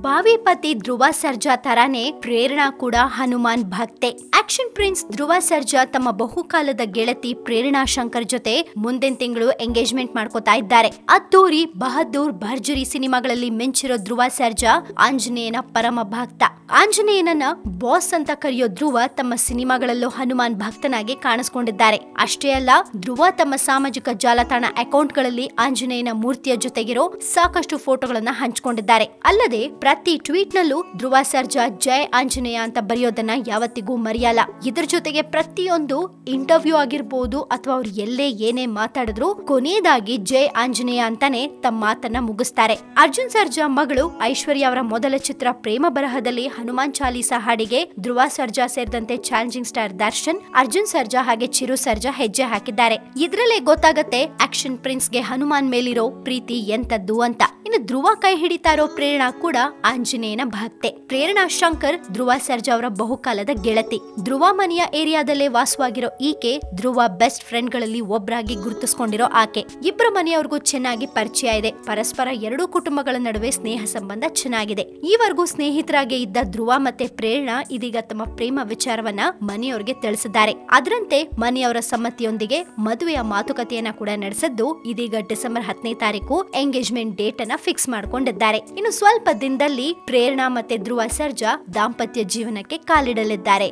ಬಾವಿ ಪತಿ ಧ್ರುವ ಸರ್ಜಾ ತರಾನೇ ಪ್ರೇರಣಾ ಕೂಡ ಹನುಮಾನ್ ಭಕ್ತೆ ಆಕ್ಷನ್ ಪ್ರಿನ್ಸ್ ಧ್ರುವ ಸರ್ಜಾ ತಮ್ಮ ಬಹುಕಾಲದ ಗೆಳತಿ ಪ್ರೇರಣಾ ಶಂಕರ್ ಜೊತೆ ಮುಂದಿನ ತಿಂಗಳು ಎಂಗೇಜ್ಮೆಂಟ್ ಮಾಡ್ಕೋತಾ ಇದ್ದಾರೆ ಅದ್ದೂರಿ ಬಹದ್ದೂರ್ ಭರ್ಜರಿ ಸಿನಿಮಾಗಳಲ್ಲಿ ಮಿಂಚಿರೋ ಧ್ರುವ ಸರ್ಜಾ ಆಂಜನೇಯನ ಪರಮ ಭಕ್ತ ಆಂಜನೇಯನನ್ನ ಬಾಸ್ ಅಂತ ಕರೆಯೋ ಧ್ರುವ ತಮ್ಮ ಸಿನಿಮಾಗಳಲ್ಲೂ ಹನುಮಾನ್ ಭಕ್ತನಾಗಿ ಕಾಣಿಸ್ಕೊಂಡಿದ್ದಾರೆ ಅಷ್ಟೇ ಅಲ್ಲ ಧ್ರುವ ತಮ್ಮ ಸಾಮಾಜಿಕ ಜಾಲತಾಣ ಅಕೌಂಟ್ಗಳಲ್ಲಿ ಆಂಜನೇಯನ ಮೂರ್ತಿಯ ಜೊತೆಗಿರೋ ಸಾಕಷ್ಟು ಫೋಟೋಗಳನ್ನ ಹಂಚಿಕೊಂಡಿದ್ದಾರೆ ಅಲ್ಲದೆ ಪ್ರತಿ ಟ್ವೀಟ್ ನಲ್ಲೂ ಧ್ರುವ ಸರ್ಜಾ ಜೈ ಆಂಜನೇಯ ಅಂತ ಬರೆಯೋದನ್ನ ಯಾವತ್ತಿಗೂ ಮರೆಯಲ್ಲ ಇದ್ರ ಜೊತೆಗೆ ಪ್ರತಿಯೊಂದು ಇಂಟರ್ವ್ಯೂ ಆಗಿರ್ಬೋದು ಅಥವಾ ಅವ್ರು ಎಲ್ಲೇ ಏನೇ ಮಾತಾಡಿದ್ರು ಕೊನೆಯದಾಗಿ ಜೈ ಆಂಜನೇಯ ಅಂತಾನೆ ತಮ್ಮ ಮಾತನ್ನ ಮುಗಿಸ್ತಾರೆ ಅರ್ಜುನ್ ಸರ್ಜಾ ಮಗಳು ಐಶ್ವರ್ಯ ಅವರ ಮೊದಲ ಚಿತ್ರ ಪ್ರೇಮ ಬರಹದಲ್ಲಿ ಹನುಮಾನ್ ಚಾಲೀಸಾ ಹಾಡಿಗೆ ಧ್ರುವ ಸರ್ಜಾ ಸೇರಿದಂತೆ ಚಾಲೆಂಜಿಂಗ್ ಸ್ಟಾರ್ ದರ್ಶನ್ ಅರ್ಜುನ್ ಸರ್ಜಾ ಹಾಗೆ ಚಿರು ಸರ್ಜಾ ಹೆಜ್ಜೆ ಹಾಕಿದ್ದಾರೆ ಇದ್ರಲ್ಲೇ ಗೊತ್ತಾಗತ್ತೆ ಆಕ್ಷನ್ ಪ್ರಿನ್ಸ್ಗೆ ಹನುಮಾನ್ ಮೇಲಿರೋ ಪ್ರೀತಿ ಎಂತದ್ದು ಅಂತ ಇನ್ನು ಧ್ರುವ ಕೈ ಹಿಡಿತಾ ಇರೋ ಪ್ರೇರಣಾ ಕೂಡ ಆಂಜನೇಯನ ಭಕ್ತೆ ಪ್ರೇರಣಾ ಶಂಕರ್ ಧ್ರುವ ಸರ್ಜಾ ಅವರ ಬಹುಕಾಲದ ಗೆಳತಿ ಧ್ರುವ ಮನೆಯ ಏರಿಯಾದಲ್ಲೇ ವಾಸವಾಗಿರೋ ಈಕೆ ಧ್ರುವ ಬೆಸ್ಟ್ ಫ್ರೆಂಡ್ ಗಳಲ್ಲಿ ಒಬ್ರಾಗಿ ಗುರುತಿಸ್ಕೊಂಡಿರೋ ಆಕೆ ಇಬ್ಬರ ಮನೆಯವ್ರಿಗೂ ಚೆನ್ನಾಗಿ ಪರಿಚಯ ಇದೆ ಪರಸ್ಪರ ಎರಡೂ ಕುಟುಂಬಗಳ ನಡುವೆ ಸ್ನೇಹ ಸಂಬಂಧ ಚೆನ್ನಾಗಿದೆ ಈವರೆಗೂ ಸ್ನೇಹಿತರಾಗಿ ಇದ್ದ ಧ್ರುವ ಮತ್ತೆ ಪ್ರೇರಣಾ ಇದೀಗ ತಮ್ಮ ಪ್ರೇಮ ವಿಚಾರವನ್ನ ಮನೆಯವರಿಗೆ ತಿಳಿಸಿದ್ದಾರೆ ಅದರಂತೆ ಮನೆಯವರ ಸಮ್ಮತಿಯೊಂದಿಗೆ ಮದುವೆಯ ಮಾತುಕತೆಯನ್ನ ಕೂಡ ನಡೆಸಿದ್ದು ಇದೀಗ ಡಿಸೆಂಬರ್ ಹತ್ತನೇ ತಾರೀಕು ಎಂಗೇಜ್ಮೆಂಟ್ ಡೇಟ್ ಅನ್ನ ಫಿಕ್ಸ್ ಮಾಡ್ಕೊಂಡಿದ್ದಾರೆ ಇನ್ನು ಸ್ವಲ್ಪ ದಿನದಲ್ಲಿ ಪ್ರೇರಣಾ ಮತ್ತೆ ಧ್ರುವ ಸರ್ಜಾ ದಾಂಪತ್ಯ ಜೀವನಕ್ಕೆ ಕಾಲಿಡಲಿದ್ದಾರೆ